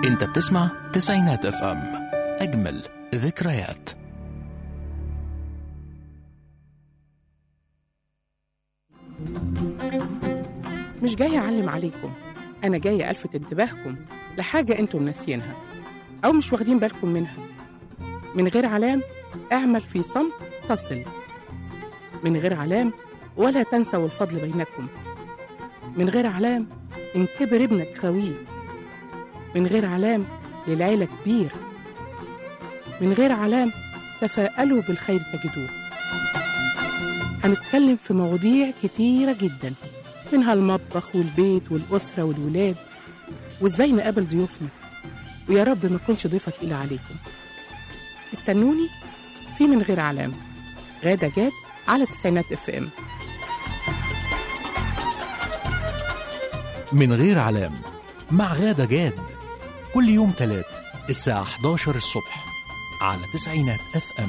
انت بتسمع تسعينات اف ام اجمل ذكريات مش جاية أعلم عليكم أنا جاية ألفت انتباهكم لحاجة أنتم ناسيينها أو مش واخدين بالكم منها من غير علام اعمل في صمت تصل من غير علام ولا تنسوا الفضل بينكم من غير علام إن كبر ابنك خويه من غير علام للعيلة كبير من غير علام تفاءلوا بالخير تجدوه هنتكلم في مواضيع كتيرة جدا منها المطبخ والبيت والأسرة والولاد وإزاي نقابل ضيوفنا ويا رب ما تكونش ضيفة تقيلة عليكم استنوني في من غير علام غادة جاد على تسعينات اف ام من غير علام مع غادة جاد كل يوم تلات الساعة 11 الصبح على تسعينات اف ام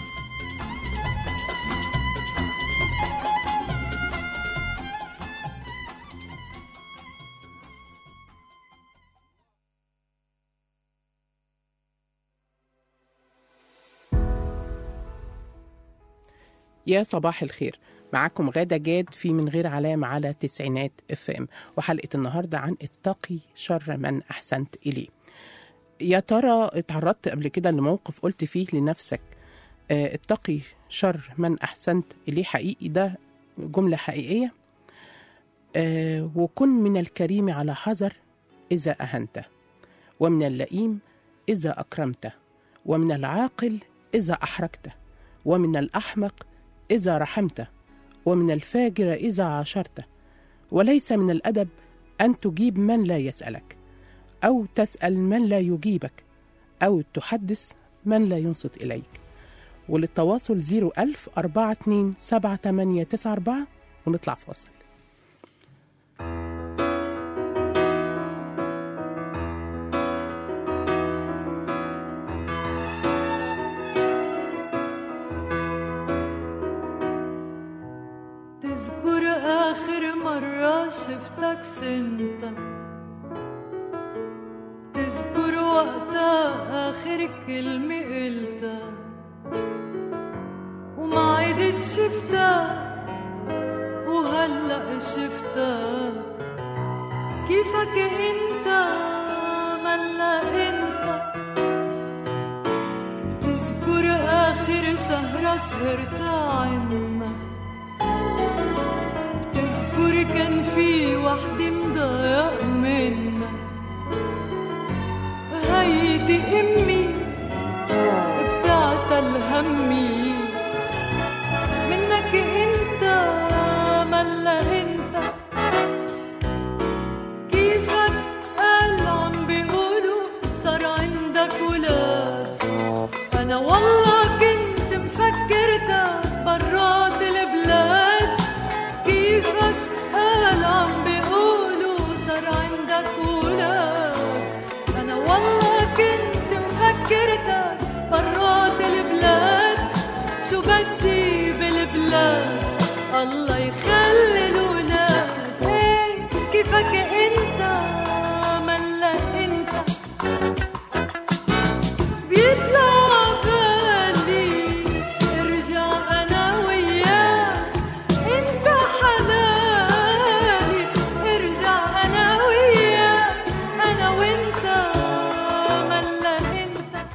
يا صباح الخير معاكم غادة جاد في من غير علام على تسعينات اف ام وحلقة النهاردة عن اتقي شر من أحسنت إليه يا ترى اتعرضت قبل كده لموقف قلت فيه لنفسك اه اتقي شر من أحسنت إليه حقيقي ده جملة حقيقية اه وكن من الكريم على حذر إذا أهنته ومن اللئيم إذا أكرمته ومن العاقل إذا أحرجته ومن الأحمق إذا رحمته ومن الفاجر إذا عاشرته وليس من الأدب أن تجيب من لا يسألك أو تسأل من لا يجيبك أو تحدث من لا ينصت إليك وللتواصل 01000 42 7894 ونطلع فاصل تذكر آخر مرة شفتك سنتا تذكر وقتها آخر كلمة قلتها وما عدت شفتها وهلأ شفتها كيفك انت ملا انت تذكر آخر سهرة سهرتها عنا تذكر كان في وحدة مضايق منا هيدي أمي بتاعت الهمي منك انت ملا انت كيفك قال عم بيقولوا صار عندك ولاد انا والله كنت مفكرتك برات البلاد كيفك قال عم بيقولوا صار عندك ولاد انا والله كنت مفكرتك برات البلاد شو بدي بالبلاد الله يخلي الولاد هي كيفك انت ملا انت بيطلع بالي ارجع انا وياك انت حلالي ارجع انا وياك انا وانت ملا انت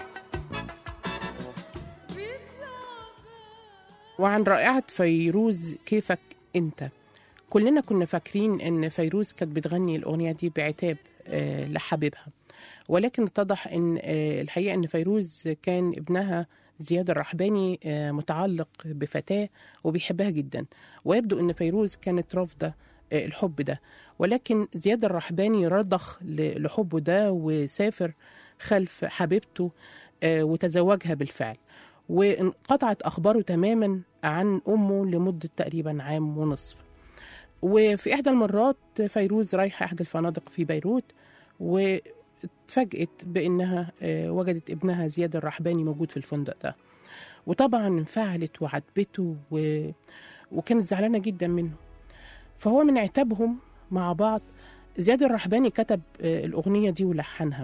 بيطلع وعن رائعة فيروز كيفك أنت كلنا كنا فاكرين أن فيروز كانت بتغني الأغنية دي بعتاب آه، لحبيبها ولكن اتضح أن آه، الحقيقة أن فيروز كان ابنها زياد الرحباني آه، متعلق بفتاة وبيحبها جدا ويبدو أن فيروز كانت رافضة آه، الحب ده ولكن زياد الرحباني رضخ ل- لحبه ده وسافر خلف حبيبته آه، وتزوجها بالفعل وانقطعت أخباره تماما عن أمه لمدة تقريبا عام ونصف وفي إحدى المرات فيروز رايحة إحدى الفنادق في بيروت واتفاجئت بأنها آه، وجدت ابنها زياد الرحباني موجود في الفندق ده وطبعا انفعلت وعاتبته و... وكانت زعلانة جدا منه فهو من عتابهم مع بعض زياد الرحباني كتب آه، الأغنية دي ولحنها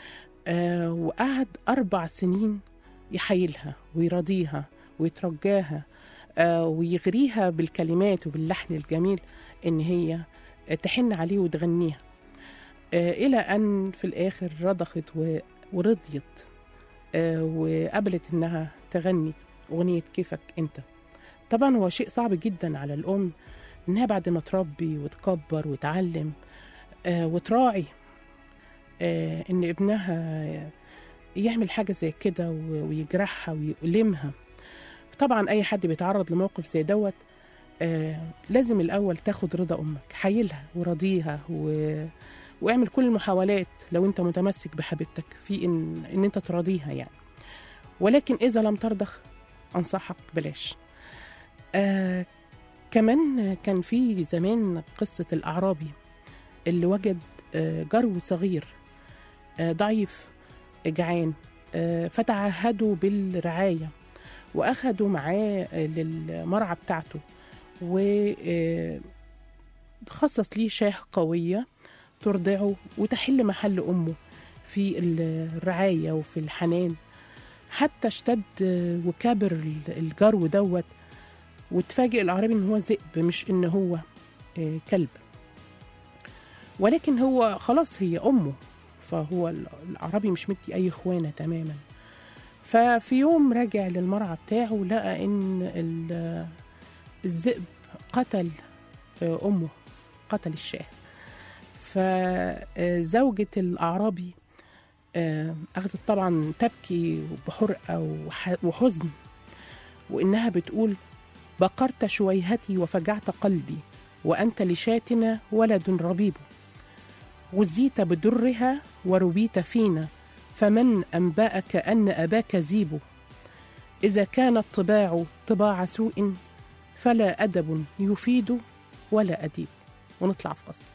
آه وقعد أربع سنين يحايلها ويراضيها ويترجاها آه ويغريها بالكلمات وباللحن الجميل إن هي تحن عليه وتغنيها آه إلى أن في الآخر رضخت و- ورضيت آه وقبلت إنها تغني أغنية كيفك أنت طبعا هو شيء صعب جدا على الأم إنها بعد ما تربي وتكبر وتعلم آه وتراعي آه إن ابنها يعمل حاجة زي كده و- ويجرحها ويؤلمها طبعا أي حد بيتعرض لموقف زي دوت آه لازم الأول تاخد رضا أمك حايلها وراضيها و... واعمل كل المحاولات لو أنت متمسك بحبيبتك في إن, إن أنت تراضيها يعني ولكن إذا لم ترضخ أنصحك بلاش آه كمان كان في زمان قصة الأعرابي اللي وجد آه جرو صغير آه ضعيف جعان آه فتعهدوا بالرعاية وأخدوا معاه آه، للمرعى بتاعته وخصص ليه شاه قوية ترضعه وتحل محل أمه في الرعاية وفي الحنان حتى اشتد آه، وكبر ال- الجرو دوت وتفاجئ الأعرابي إن هو ذئب مش إن هو آه، كلب ولكن هو خلاص هي أمه فهو ال- الأعرابي مش مدي أي إخوانة تماما ففي يوم راجع للمرعى بتاعه لقى إن ال- الذئب قتل آه، أمه قتل الشاه فزوجة الأعرابي آه، أخذت طبعا تبكي بحرقة وح- وحزن وإنها بتقول بقرت شويهتي وفجعت قلبي وأنت لشاتنا ولد ربيب غزيت بدرها وربيت فينا فمن أنبأك أن أباك زيب إذا كانت طباع طباع سوء فلا أدب يفيد ولا أديب ونطلع في فصل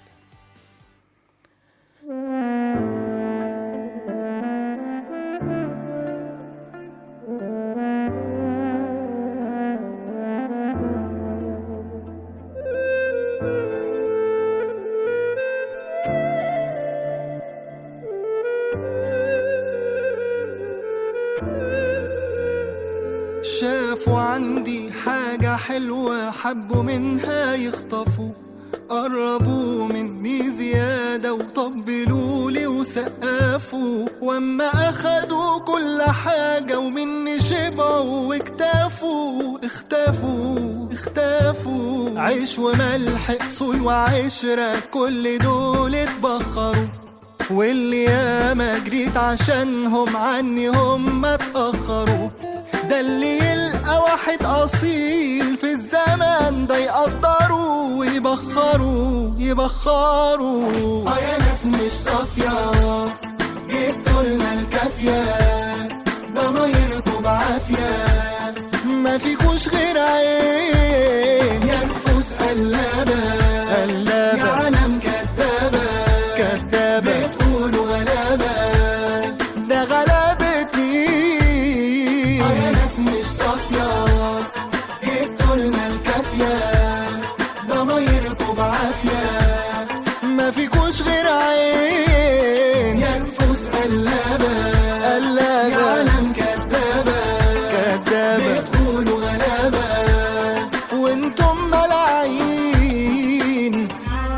شافوا عندي حاجة حلوة حبوا منها يخطفوا قربوا مني زيادة وطبلوا لي وسقفوا واما اخدوا كل حاجة ومني شبعوا واكتفوا اختفوا اختفوا عيش وملح اصول وعشرة كل دول اتبخروا واللي ياما جريت عشانهم عني هم اتأخروا ده اللي يلقى واحد أصيل في الزمن ده يقدروا ويبخروا يبخروا اه يا ناس مش صافية جبتوا لنا الكافية ضمايركوا بعافية ما فيكوش غير عين يا نفوس قلابة قلابة يا عالم كدابة كدابة بتقولوا غلابة ده غلابة مين اه يا ناس مش صافية جبتوا لنا الكافية ضمايركوا بعافية ما فيكوش غير عين يا نفوس قلابة قلابة يا عالم كدابة كدابة بتقولوا غلابة وانتم ملاعين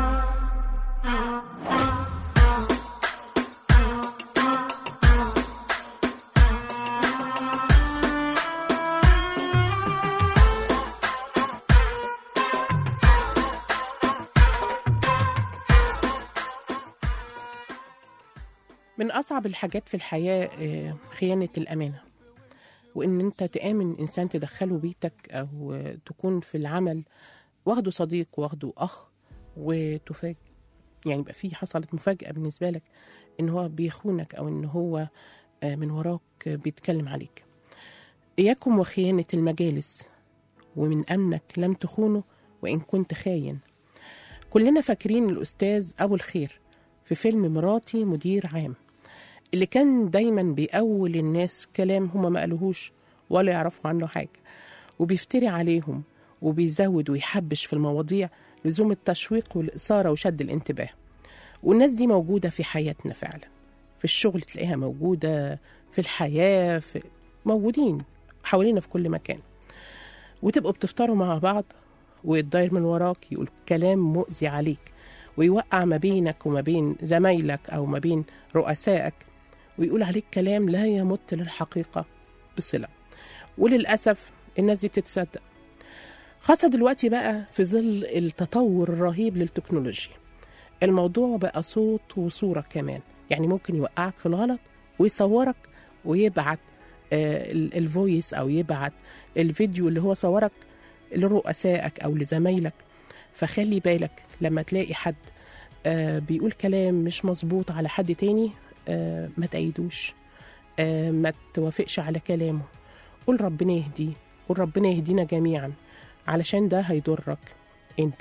من أصعب الحاجات في الحياة آه، خيانة الأمانة وإن أنت تآمن إنسان تدخله بيتك أو آه، تكون في العمل واخده صديق واخده أخ وتفاجئ يعني يبقى في حصلت مفاجأة بالنسبة لك إن هو بيخونك أو إن هو آه، من وراك آه، بيتكلم عليك إياكم وخيانة المجالس ومن أمنك لم تخونه وإن كنت خاين كلنا فاكرين الأستاذ أبو الخير في فيلم مراتي مدير عام اللي كان دايما بيقول الناس كلام هما ما قالوهوش ولا يعرفوا عنه حاجة وبيفتري عليهم وبيزود ويحبش في المواضيع لزوم التشويق والإثارة وشد الانتباه والناس دي موجودة في حياتنا فعلا في الشغل تلاقيها موجودة في الحياة في موجودين حوالينا في كل مكان وتبقوا بتفطروا مع بعض ويتضاير من وراك يقول كلام مؤذي عليك ويوقع ما بينك وما بين زمايلك أو ما بين رؤسائك ويقول عليك كلام لا يمت للحقيقة بصلة وللأسف الناس دي بتتصدق خاصة دلوقتي بقى في ظل التطور الرهيب للتكنولوجيا الموضوع بقى صوت وصورة كمان يعني ممكن يوقعك في الغلط ويصورك ويبعت آه، ال- الفويس أو يبعت الفيديو اللي هو صورك لرؤسائك أو لزمايلك فخلي بالك لما تلاقي حد آه، بيقول كلام مش مظبوط على حد تاني آه، ما تأيدوش آه، ما توافقش على كلامه قول ربنا يهديه قول ربنا يهدينا جميعا علشان ده هيضرك انت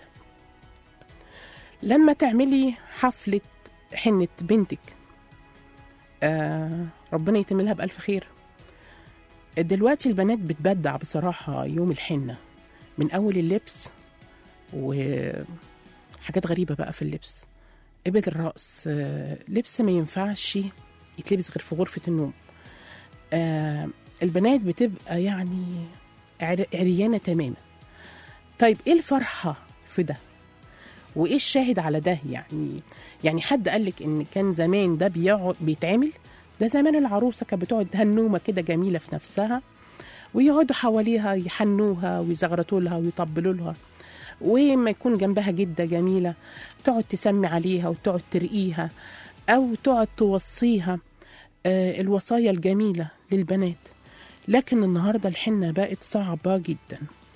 لما تعملي حفلة حنة بنتك آه ربنا يتم لها بألف خير دلوقتي البنات بتبدع بصراحة يوم الحنة من أول اللبس وحاجات غريبة بقى في اللبس إبد الرأس آه لبس ما ينفعش يتلبس غير في غرفة النوم آه البنات بتبقى يعني عر- عريانة تماما طيب ايه الفرحة في ده وايه الشاهد على ده يعني يعني حد قال لك ان كان زمان ده بيقعد بيتعمل ده زمان العروسة كانت بتقعد هنومة كده جميلة في نفسها ويقعدوا حواليها يحنوها ويزغرطوا لها ويطبلوا لها وما يكون جنبها جدة جميلة تقعد تسمي عليها وتقعد ترقيها أو تقعد توصيها آه، الوصايا الجميلة للبنات لكن النهاردة الحنة بقت صعبة جدا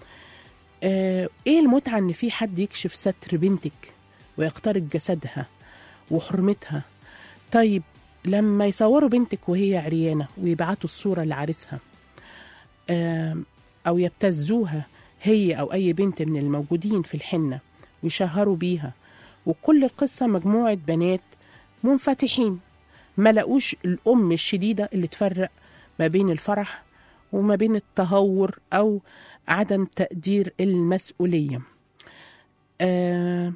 آه، ايه المتعة ان في حد يكشف ستر بنتك ويخترق جسدها وحرمتها طيب لما يصوروا بنتك وهي عريانة ويبعتوا الصورة لعريسها آم، أو يبتزوها هي أو أي بنت من الموجودين في الحنة ويشهروا بيها وكل القصة مجموعة بنات منفتحين ما لقوش الأم الشديدة اللي تفرق ما بين الفرح وما بين التهور أو عدم تقدير المسؤولية آه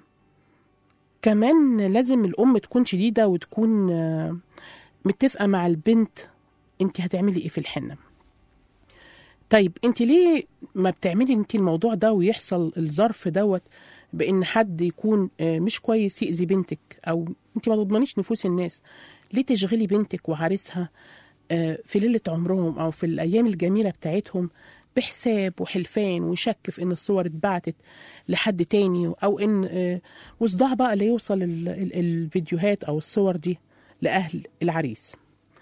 كمان لازم الأم تكون شديدة وتكون آه متفقة مع البنت انت هتعملي ايه في الحنة طيب انت ليه ما بتعملي انت الموضوع ده ويحصل الظرف دوت بان حد يكون آه، مش كويس يأذي بنتك او انت ما تضمنيش نفوس الناس ليه تشغلي بنتك وعريسها آه، في ليلة عمرهم او في الايام الجميلة بتاعتهم بحساب وحلفان وشك في ان الصور اتبعتت لحد تاني او ان آه، وصداع بقى لا يوصل ال- ال- الفيديوهات او الصور دي لاهل العريس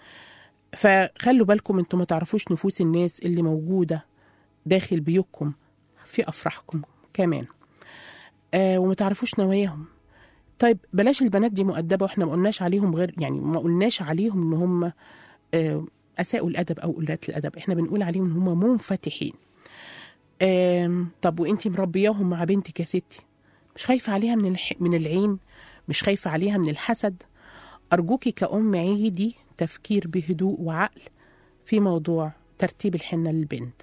فخلوا بالكم انتوا ما تعرفوش نفوس الناس اللي موجودة داخل بيوتكم في أفراحكم كمان آه وما تعرفوش نواياهم طيب بلاش البنات دي مؤدبة واحنا ما قلناش عليهم غير يعني ما قلناش عليهم ان هم آه أساءوا الأدب أو قلات الأدب احنا بنقول عليهم ان هم منفتحين آم، طب وانتي مربياهم مع بنتك يا ستي مش خايفة عليها من الح... من العين مش خايفة عليها من الحسد أرجوكي كأم عيدي تفكير بهدوء وعقل في موضوع ترتيب الحنة للبنت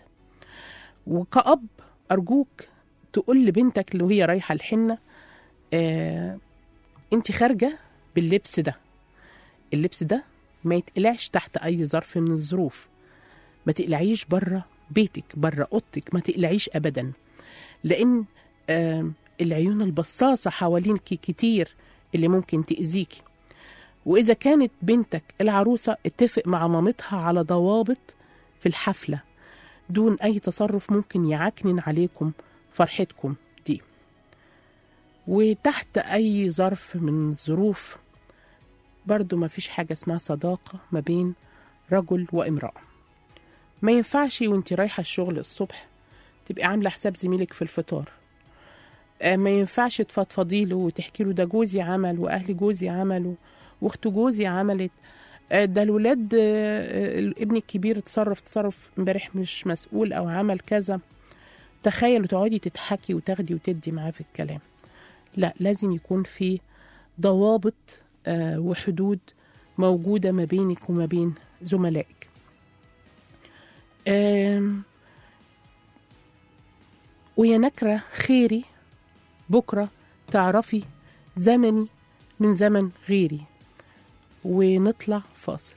وكأب أرجوك تقول لبنتك اللي هي رايحة الحنة آه انت خارجة باللبس ده اللبس ده ما يتقلعش تحت أي ظرف من الظروف ما تقلعيش بره بيتك بره أوضتك ما تقلعيش أبدا لأن آه العيون البصاصة حوالينك كتير اللي ممكن تأذيكي وإذا كانت بنتك العروسة اتفق مع مامتها على ضوابط في الحفلة دون أي تصرف ممكن يعكنن عليكم فرحتكم دي وتحت أي ظرف من الظروف برضو ما فيش حاجة اسمها صداقة ما بين رجل وامرأة ما ينفعش وانت رايحة الشغل الصبح تبقي عاملة حساب زميلك في الفطار آه، ما ينفعش تفضفضي له وتحكي له ده جوزي عمل واهل جوزي عملوا واخت جوزي عملت آه، ده الولاد آه، آه، ابني الكبير اتصرف تصرف امبارح مش مسؤول او عمل كذا تخيل تقعدي تضحكي وتاخدي وتدي معاه في الكلام لا لازم يكون في ضوابط آه، وحدود موجودة ما بينك وما بين زملائك آم، ويا نكرة خيري بكرة تعرفي زمني من زمن غيري ونطلع فاصل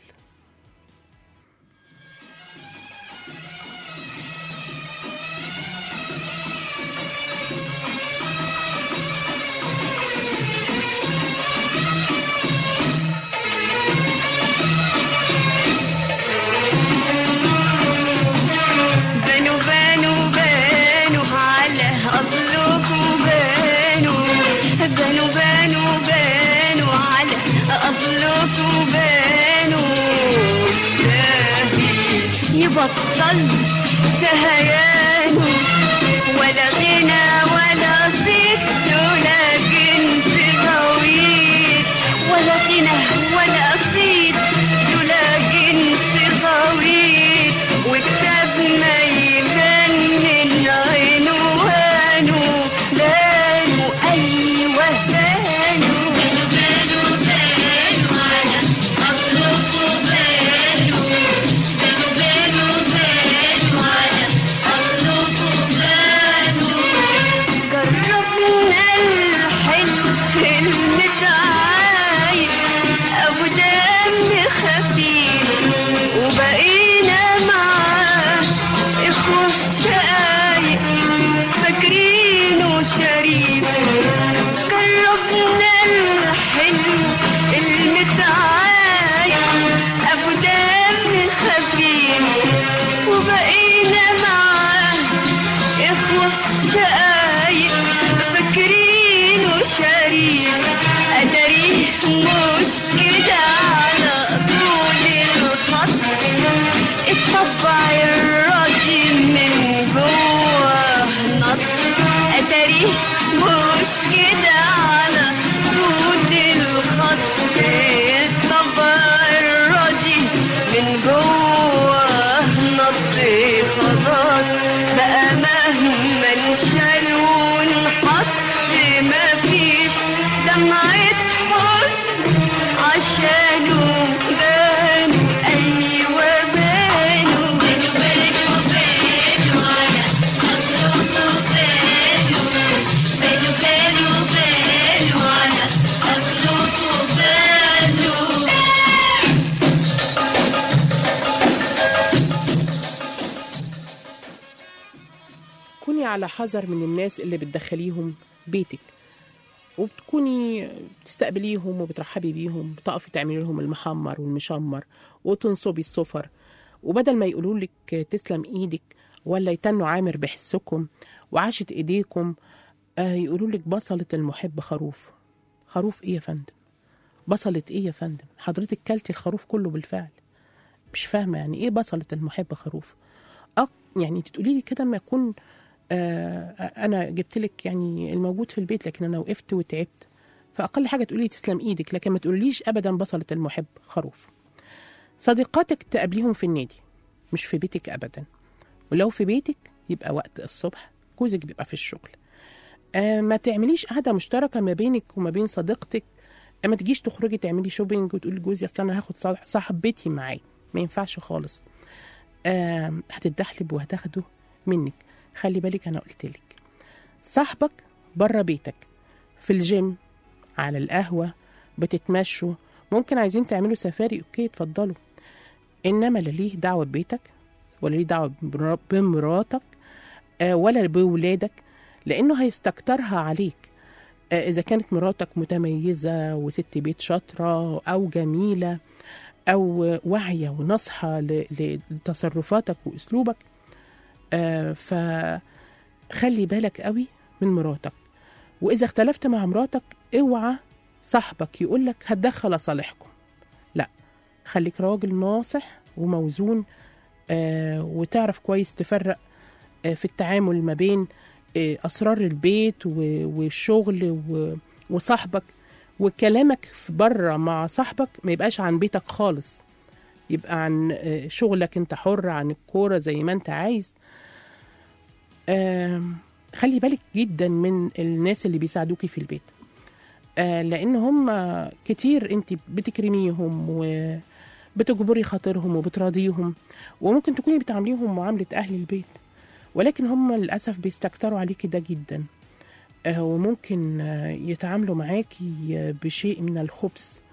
بنوا بنوا بنوا على أصلكم بنوا بنوا بنوا بنوا على أصلكم بنوا ساهي يبطل سهيانه ولا غنى ولا صيت ولا جنس طويل ولا غنى ولا صيت ولا جنس طويل وكتابنا يبان من عنوانه بانوا أيوة بانوا بانوا بانوا على أطلقوا بانوا بانوا بانوا بانوا على أطلقوا بانوا جربنا الحلو المتعايب أبو دم خفيف وبقينا معاه إخوة شقايق فاكرينه شريف جربنا الحلو المتعايب أبو دم خفيف وبقينا معاه إخوة شقايق فاكرين وشريك أدري مش كده على طول الخط الطبع الراضي من جوه نط أدري مش كده على طول الخط الطبع الراضي من جوه نط خلاص بقى مهما نشال ونحط مفيش دمعة حزن عشانه بانوا أيوة بانوا بانوا بانوا بانوا على أطلقوا بانوا بانوا بانوا بانوا على أطلقوا بانوا كوني على حذر من الناس اللي بتدخليهم بيتك وبتكوني بتستقبليهم وبترحبي بيهم بتقفي تعملي لهم المحمر والمشمر وتنصبي السفر وبدل ما يقولوا لك تسلم ايدك ولا يتنوا عامر بحسكم وعاشت ايديكم آه يقولوا لك بصلة المحب خروف خروف ايه يا فندم بصلة ايه يا فندم حضرتك كلتي الخروف كله بالفعل مش فاهمة يعني ايه بصلة المحب خروف أه يعني انت تقولي لي كده ما يكون آه انا جبت لك يعني الموجود في البيت لكن انا وقفت وتعبت فاقل حاجه تقولي لي تسلم ايدك لكن ما تقوليش ابدا بصله المحب خروف صديقاتك تقابليهم في النادي مش في بيتك ابدا ولو في بيتك يبقى وقت الصبح جوزك بيبقى في الشغل آه ما تعمليش قعده مشتركه ما بينك وما بين صديقتك آه، ما تجيش تخرجي تعملي شوبينج وتقولي لجوزي اصل انا هاخد صاح- صاحبتي معايا ما ينفعش خالص آه هتتدحلب وهتاخده منك خلي بالك انا قلت لك صاحبك بره بيتك في الجيم على القهوه بتتمشوا ممكن عايزين تعملوا سفاري اوكي اتفضلوا انما لا ليه دعوه ببيتك ولا ليه دعوه بمرا- بمراتك آه ولا بولادك لانه هيستكترها عليك آه اذا كانت مراتك متميزه وست بيت شاطره او جميله او واعيه وناصحه ل- لتصرفاتك واسلوبك آه فخلي بالك قوي من مراتك واذا اختلفت مع مراتك اوعى صاحبك يقول لك هتدخل اصالحكم لا خليك راجل ناصح وموزون آه وتعرف كويس تفرق آه في التعامل ما بين آه اسرار البيت و- والشغل و- وصاحبك وكلامك في بره مع صاحبك ما يبقاش عن بيتك خالص يبقى عن آه، شغلك انت حر عن الكوره زي ما انت عايز آم، خلي بالك جدا من الناس اللي بيساعدوكي في البيت آه، لان هم كتير انت بتكرميهم وبتجبري خاطرهم وبتراضيهم وممكن تكوني بتعامليهم معامله اهل البيت ولكن هم للاسف بيستكتروا عليكي ده جدا آه، وممكن آه، يتعاملوا معاكي آه، بشيء من الخبث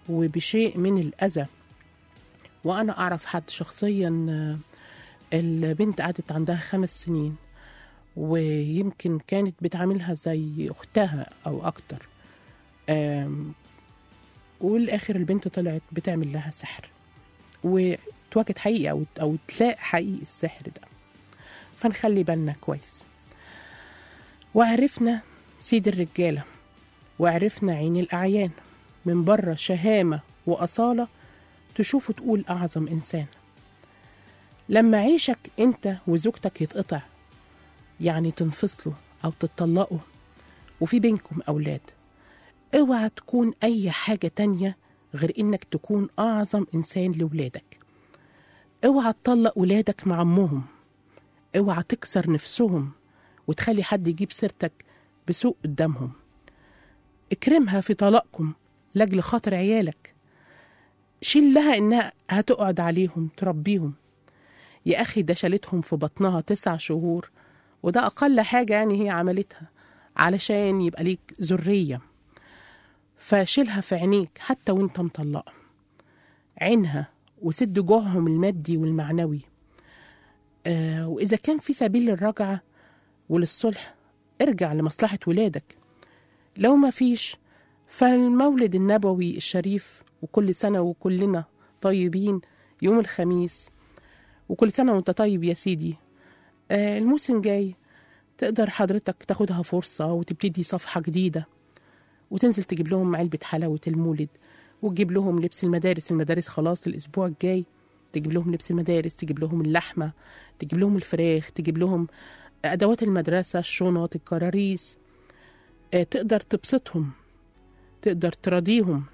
وبشيء من الأذى وأنا أعرف حد شخصيا آه، البنت قعدت عندها خمس سنين ويمكن كانت بتعاملها زي أختها أو أكتر آم، والآخر البنت طلعت بتعمل لها سحر وتواجد حقيقي أو أو تلاقي حقيقي السحر ده فنخلي بالنا كويس وعرفنا سيد الرجالة وعرفنا عين الأعيان من بره شهامة وأصالة تشوفه تقول أعظم إنسان لما عيشك أنت وزوجتك يتقطع يعني تنفصلوا أو تتطلقوا وفي بينكم أولاد اوعى تكون أي حاجة تانية غير إنك تكون أعظم إنسان لولادك اوعى تطلق ولادك مع أمهم اوعى تكسر نفسهم وتخلي حد يجيب سيرتك بسوء قدامهم اكرمها في طلاقكم لاجل خاطر عيالك شيل لها انها هتقعد عليهم تربيهم يا اخي ده شالتهم في بطنها تسع شهور وده اقل حاجة يعني هي عملتها علشان يبقى ليك ذرية فشيلها في عينيك حتى وانت مطلقة عينها وسد جوعهم المادي والمعنوي آه وإذا كان في سبيل للرجعة وللصلح ارجع لمصلحة ولادك لو ما فيش فالمولد النبوي الشريف وكل سنة وكلنا طيبين يوم الخميس وكل سنة وانت طيب يا سيدي آه الموسم جاي تقدر حضرتك تاخدها فرصة وتبتدي صفحة جديدة وتنزل تجيب لهم علبة حلاوة المولد وتجيب لهم لبس المدارس المدارس خلاص الأسبوع الجاي تجيب لهم لبس المدارس تجيب لهم اللحمة تجيب لهم الفراخ تجيب لهم أدوات المدرسة الشنط الكراريس آه، تقدر تبسطهم تقدر تراضيهم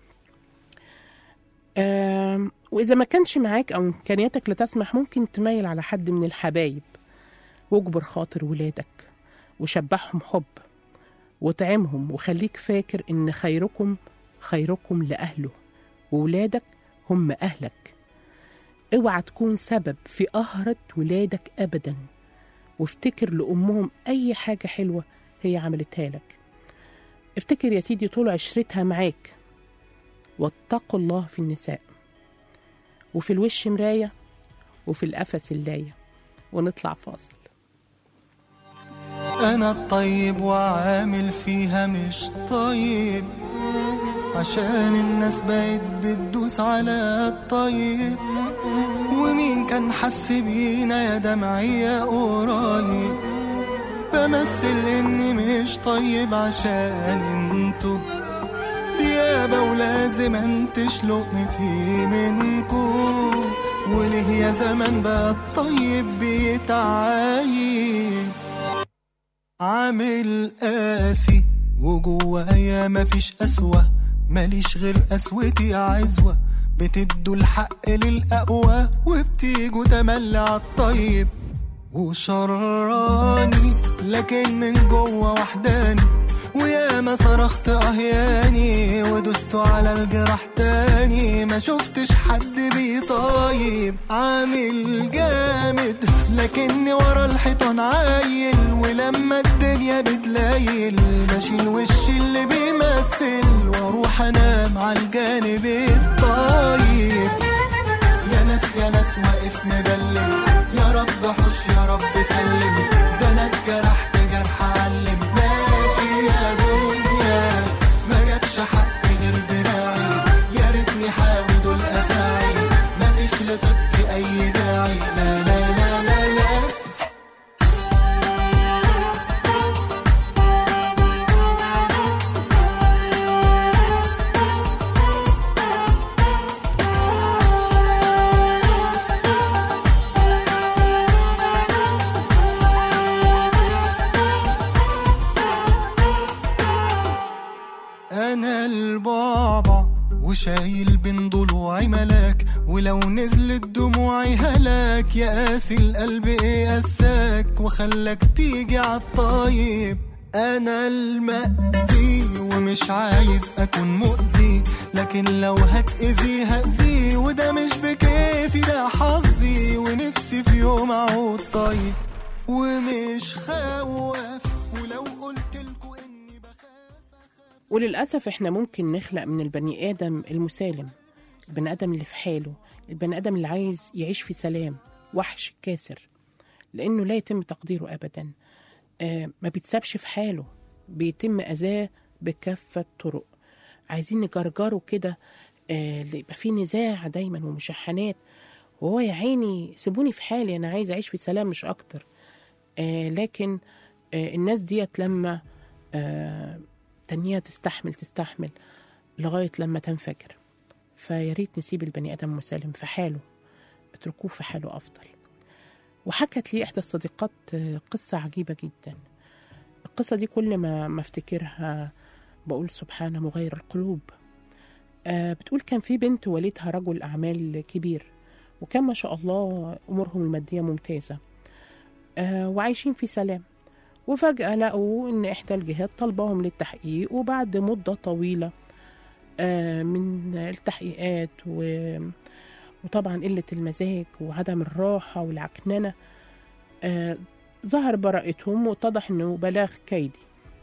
آم، وإذا ما كانش معاك أو إمكانياتك لا تسمح ممكن تميل على حد من الحبايب واجبر خاطر ولادك وشبعهم حب وطعمهم وخليك فاكر إن خيركم خيركم لأهله وولادك هم أهلك اوعى تكون سبب في قهرة ولادك أبدا وافتكر لأمهم أي حاجة حلوة هي عملتها لك افتكر يا سيدي طول عشرتها معاك واتقوا الله في النساء وفي الوش مراية وفي القفس اللاية ونطلع فاصل انا الطيب وعامل فيها مش طيب عشان الناس بقت بتدوس على الطيب ومين كان حس بينا يا دمعية قريب بمثل اني مش طيب عشان انتو ديابة ولازم انتش لقمتي منكو وليه يا زمان بقى الطيب بيتعايب عامل قاسي وجوايا مفيش قسوة ماليش غير قسوتي عزوة بتدوا الحق للأقوى وبتيجوا تملي عالطيب وشراني لكن من جوه وحداني ويا ما صرخت اهياني ودست على الجراح تاني ما شفتش حد بيطايب عامل جامد لكني ورا الحيطان عايل ولما الدنيا بتلايل بشيل وشي اللي بيمثل واروح انام على الجانب الطيب يا ناس يا ناس واقف مبلم يا رب حش يا رب سلم ده انا اتجرحت جرح علم ماشي يا دنيا ما جابش حق غير دراعي يا ريتني حاوي دول افاعي مفيش لطبتي اي داعي لا لا لا لا لا انا البابا وشايل بين ضلوعي ملاك ولو نزلت دموعي هلاك يا قاسي القلب ايه قساك وخلاك تيجي عالطيب انا المأذي ومش عايز اكون مؤذي لكن لو هتأذي هأذي وده مش بكيفي ده حظي ونفسي في يوم اعود طيب ومش خواف ولو قلت لكم اني بخاف اخاف وللأسف احنا ممكن نخلق من البني آدم المسالم البني آدم اللي في حاله البني آدم اللي عايز يعيش في سلام وحش كاسر لأنه لا يتم تقديره أبدا آه ما بيتسابش في حاله بيتم أذاه بكافة طرق عايزين نجرجره كده آه اللي يبقى فيه نزاع دايما ومشحنات وهو يا عيني سيبوني في حالي أنا عايز أعيش في سلام مش أكتر آه لكن آه الناس ديت لما آه تنيها تستحمل تستحمل لغاية لما تنفجر فيا ريت نسيب البني آدم مسالم في حاله اتركوه في حاله أفضل وحكت لي إحدى الصديقات آه، قصة عجيبة جدا القصة دي كل ما ما افتكرها بقول سبحان مغير القلوب آه، بتقول كان في بنت والدها رجل أعمال كبير وكان ما شاء الله أمورهم المادية ممتازة آه، وعايشين في سلام وفجأة لقوا إن إحدى الجهات طلبهم للتحقيق وبعد مدة طويلة آه، من التحقيقات و... وطبعا قلة المزاج وعدم الراحة والعكننة آه، ظهر براءتهم واتضح إنه بلاغ كيدي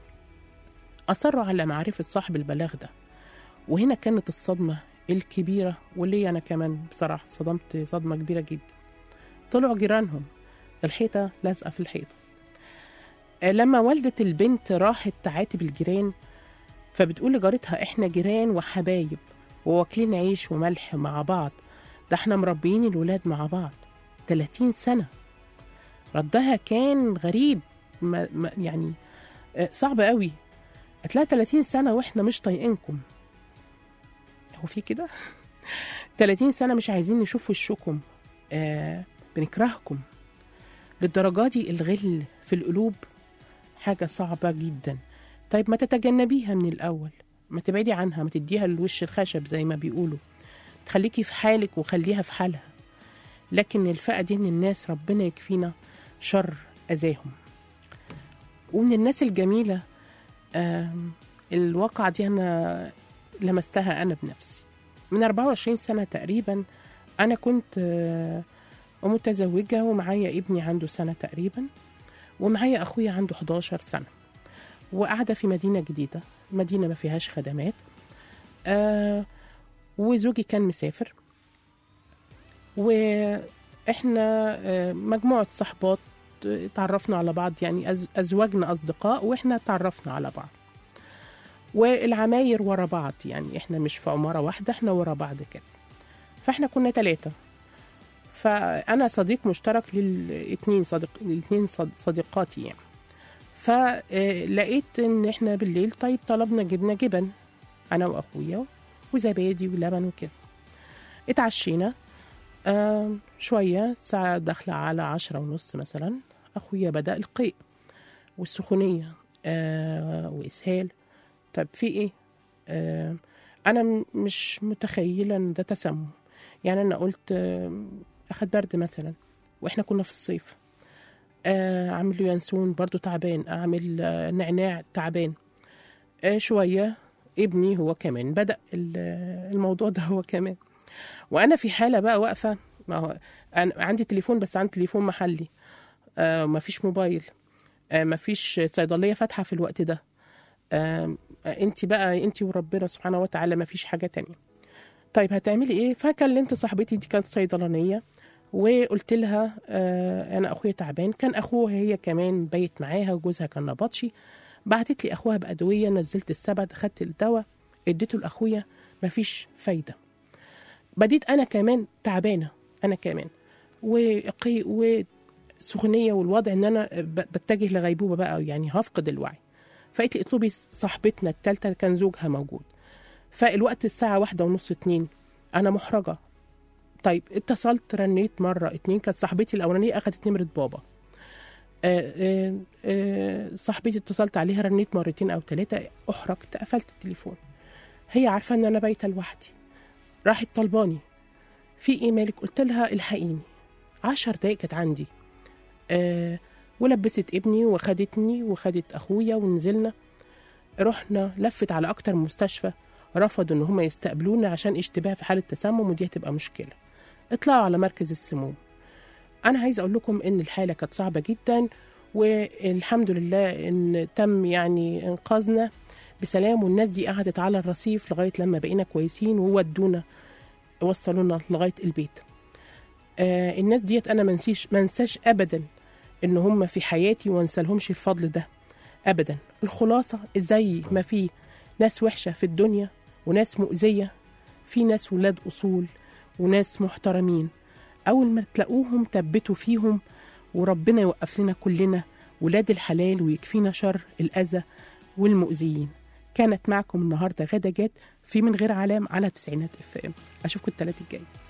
أصروا على معرفة صاحب البلاغ ده وهنا كانت الصدمة الكبيرة واللي أنا كمان بصراحة صدمت صدمة كبيرة جدا طلعوا جيرانهم الحيطة لازقة في الحيطة آه، لما والدة البنت راحت تعاتب الجيران فبتقول لجارتها احنا جيران وحبايب وواكلين عيش وملح مع بعض ده احنا مربيين الولاد مع بعض 30 سنة ردها كان غريب ما ما يعني آه، صعب قوي هتلاقي 30 سنة واحنا مش طايقينكم هو في كده 30 سنة مش عايزين نشوف وشكم آه بنكرهكم للدرجة دي الغل في القلوب حاجة صعبة جدا طيب ما تتجنبيها من الأول ما تبعدي عنها ما تديها الوش الخشب زي ما بيقولوا تخليكي في حالك وخليها في حالها لكن الفئة دي من الناس ربنا يكفينا شر أذاهم ومن الناس الجميلة آم، الواقعة دي أنا لمستها أنا بنفسي من 24 سنة تقريبا أنا كنت آه، متزوجة ومعايا ابني عنده سنة تقريبا ومعايا أخويا عنده 11 سنة وقاعدة في مدينة جديدة مدينة ما فيهاش خدمات آه وزوجي كان مسافر وإحنا آه مجموعة صحبات آه، تعرفنا على بعض يعني أز أزواجنا أصدقاء وإحنا تعرفنا على بعض والعماير ورا بعض يعني إحنا مش في عمارة واحدة إحنا ورا بعض كده فإحنا كنا ثلاثة فأنا صديق مشترك للاتنين صديق للاتنين صد- صديقاتي يعني فلقيت ان احنا بالليل طيب طلبنا جبنه جبن انا واخويا وزبادي ولبن وكده اتعشينا آه شويه الساعه داخله على عشرة ونص مثلا اخويا بدا القيء والسخونيه آه واسهال طب في ايه آه انا م- مش متخيله ان ده تسمم يعني انا قلت آه اخد برد مثلا واحنا كنا في الصيف آه، اعمل له ينسون برضو تعبان اعمل آه، نعناع تعبان آه، شويه ابني هو كمان بدا ال- الموضوع ده هو كمان وانا في حاله بقى واقفه ما هو أنا عندي تليفون بس عندي تليفون محلي آه ما فيش موبايل آه ما فيش صيدليه فاتحه في الوقت ده آه انت بقى انت وربنا سبحانه وتعالى ما فيش حاجه تانية طيب هتعملي ايه فكلمت صاحبتي دي كانت صيدلانيه وقلت لها آه انا اخويا تعبان كان اخوها هي كمان بيت معاها وجوزها كان نبطشي بعتت لي اخوها بادويه نزلت السبت خدت الدواء اديته لاخويا مفيش فايده بديت انا كمان تعبانه انا كمان وقي وسخونيه والوضع ان انا ب- بتجه لغيبوبه بقى يعني هفقد الوعي فقلت لي اطلبي صاحبتنا التالتة كان زوجها موجود فالوقت الساعة واحدة ونص اتنين أنا محرجة طيب اتصلت رنيت مرة اتنين كانت صاحبتي الأولانية أخدت نمرة بابا آه، آه، آه، صاحبتي اتصلت عليها رنيت مرتين أو ثلاثة أحرجت قفلت التليفون هي عارفة إن أنا بايتة لوحدي راحت طلباني في إيه مالك قلت لها الحقيني عشر دقايق كانت عندي آه ولبست ابني وخدتني وخدت أخويا ونزلنا رحنا لفت على أكتر من مستشفى رفضوا إن هم يستقبلونا عشان اشتباه في حالة تسمم ودي هتبقى مشكلة اطلعوا على مركز السموم أنا عايزة أقول لكم إن الحالة كانت صعبة جدا والحمد لله إن تم يعني إنقاذنا بسلام والناس دي قعدت على الرصيف لغايه لما بقينا كويسين وودونا وصلونا لغايه البيت آه الناس ديت انا منسيش منساش ابدا ان هم في حياتي وانسالهمش الفضل ده ابدا الخلاصه زي ما في ناس وحشه في الدنيا وناس مؤذيه في ناس ولاد اصول وناس محترمين اول ما تلاقوهم ثبتوا فيهم وربنا يوقف لنا كلنا ولاد الحلال ويكفينا شر الاذى والمؤذيين كانت معكم النهارده غدا جات في من غير علام على تسعينات اف ام اشوفكم الثلاث الجاي